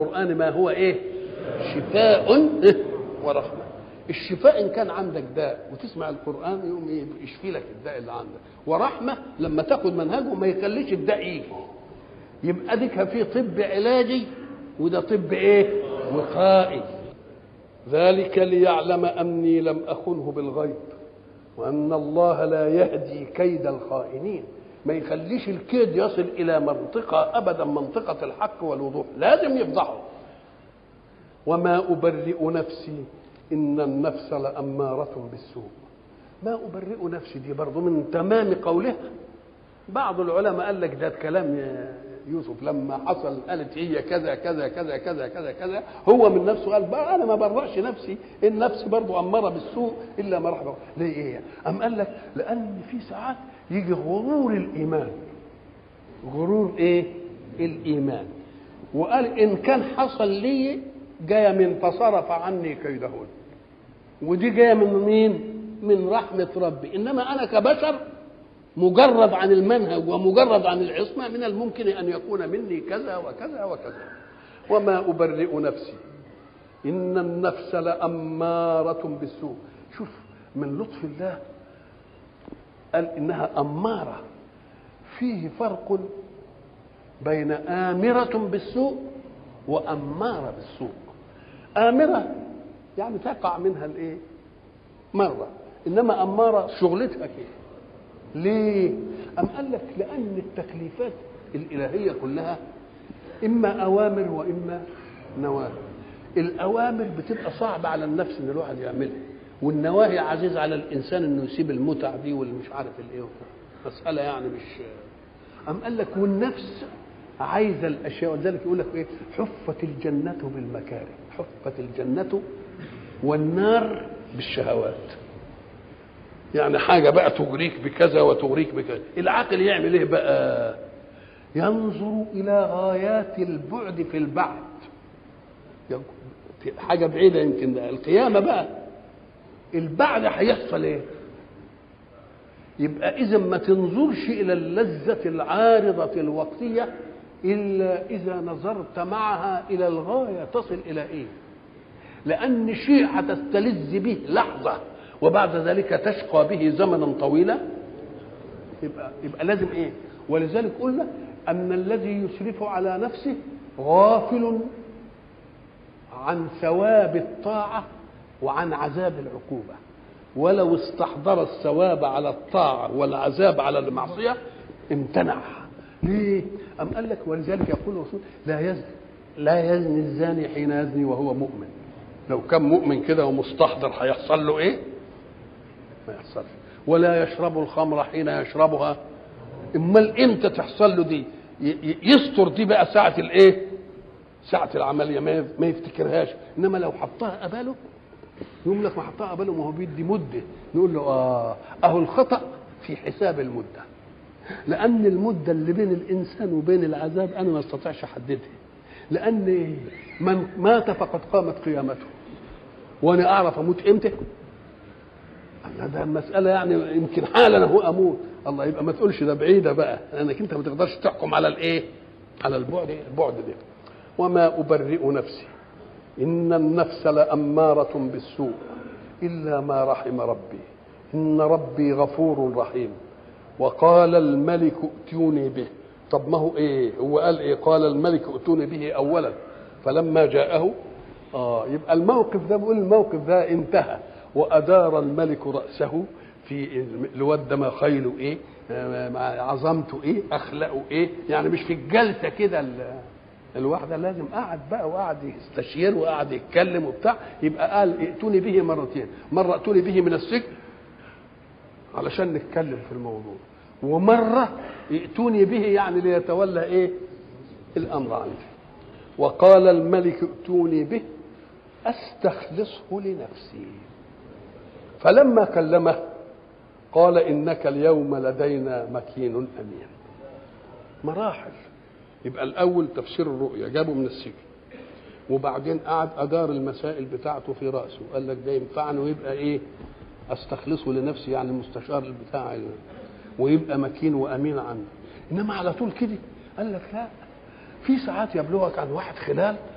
القرآن ما هو إيه شفاء ورحمة الشفاء إن كان عندك داء وتسمع القرآن يقوم إيه يشفي لك الداء اللي عندك ورحمة لما تاخد منهجه ما يخليش الداء يجي يبقى ديك في طب علاجي وده طب ايه وقائي ذلك ليعلم اني لم اخنه بالغيب وان الله لا يهدي كيد الخائنين ما يخليش الكيد يصل الى منطقه ابدا منطقه الحق والوضوح لازم يفضحه وما ابرئ نفسي ان النفس لاماره بالسوء ما ابرئ نفسي دي برضه من تمام قولها بعض العلماء قال لك ده كلام يوسف لما حصل قالت هي كذا كذا كذا كذا كذا كذا هو من نفسه قال بقى انا ما برأش نفسي النفس برضه اماره بالسوء الا ما رحمه ليه ايه ام قال لك لان في ساعات يجي غرور الايمان غرور ايه الايمان وقال ان كان حصل لي جايه من فصرف عني كيدهن ودي جايه من مين من رحمه ربي انما انا كبشر مجرد عن المنهج ومجرد عن العصمة من الممكن أن يكون مني كذا وكذا وكذا وما أبرئ نفسي إن النفس لأمارة بالسوء شوف من لطف الله قال إنها أمارة فيه فرق بين آمرة بالسوء وأمارة بالسوء آمرة يعني تقع منها الإيه مرة إنما أمارة شغلتها كده ليه؟ أم قال لك لأن التكليفات الإلهية كلها إما أوامر وإما نواهي الأوامر بتبقى صعبة على النفس إن الواحد يعملها والنواهي عزيز على الإنسان إنه يسيب المتع دي واللي مش عارف الإيه مسألة يعني مش أم قال لك والنفس عايزة الأشياء ولذلك يقول لك إيه حفت الجنة بالمكاره حفت الجنة والنار بالشهوات يعني حاجه بقى تغريك بكذا وتغريك بكذا العقل يعمل ايه بقى ينظر الى غايات البعد في البعد حاجه بعيده يمكن القيامه بقى البعد هيحصل ايه يبقى اذا ما تنظرش الى اللذه العارضه الوقتيه الا اذا نظرت معها الى الغايه تصل الى ايه لان شيء هتستلذ به لحظه وبعد ذلك تشقى به زمنا طويلا يبقى يبقى لازم ايه ولذلك قلنا ان الذي يسرف على نفسه غافل عن ثواب الطاعه وعن عذاب العقوبه ولو استحضر الثواب على الطاعه والعذاب على المعصيه امتنع ليه ام قال لك ولذلك يقول الرسول لا يزني لا يزني الزاني حين يزني وهو مؤمن لو كان مؤمن كده ومستحضر هيحصل له ايه ما يحصلش ولا يشرب الخمر حين يشربها امال امتى تحصل له دي يستر دي بقى ساعه الايه ساعه العمليه ما يفتكرهاش انما لو حطها قباله يقول لك ما حطها قباله ما هو بيدي مده نقول له اه اهو الخطا في حساب المده لان المده اللي بين الانسان وبين العذاب انا ما استطيعش احددها لان من مات فقد قامت قيامته وانا اعرف اموت امتى ده المسألة يعني يمكن حالا هو أموت الله يبقى ما تقولش ده بعيدة بقى لأنك أنت ما تقدرش تحكم على الإيه؟ على البعد البعد ده وما أبرئ نفسي إن النفس لأمارة بالسوء إلا ما رحم ربي إن ربي غفور رحيم وقال الملك ائتوني به طب ما هو إيه؟ هو قال إيه؟ قال الملك ائتوني به أولا فلما جاءه آه يبقى الموقف ده بيقول الموقف ده انتهى وأدار الملك رأسه في الواد ده ما خيله إيه عظمته إيه أخلاقه إيه يعني مش في الجلسة كده الواحدة لازم قعد بقى وقعد يستشير وقعد يتكلم وبتاع يبقى قال ائتوني به مرتين مرة ائتوني به من السجن علشان نتكلم في الموضوع ومرة ائتوني به يعني ليتولى إيه الأمر عندي وقال الملك ائتوني به استخلصه لنفسي فلما كلمه قال انك اليوم لدينا مكين امين مراحل يبقى الاول تفسير الرؤيا جابه من السجن وبعدين قعد ادار المسائل بتاعته في راسه قال لك ده ينفعني ويبقى ايه استخلصه لنفسي يعني المستشار بتاعي ويبقى مكين وامين عني انما على طول كده قال لك لا في ساعات يبلغك عن واحد خلال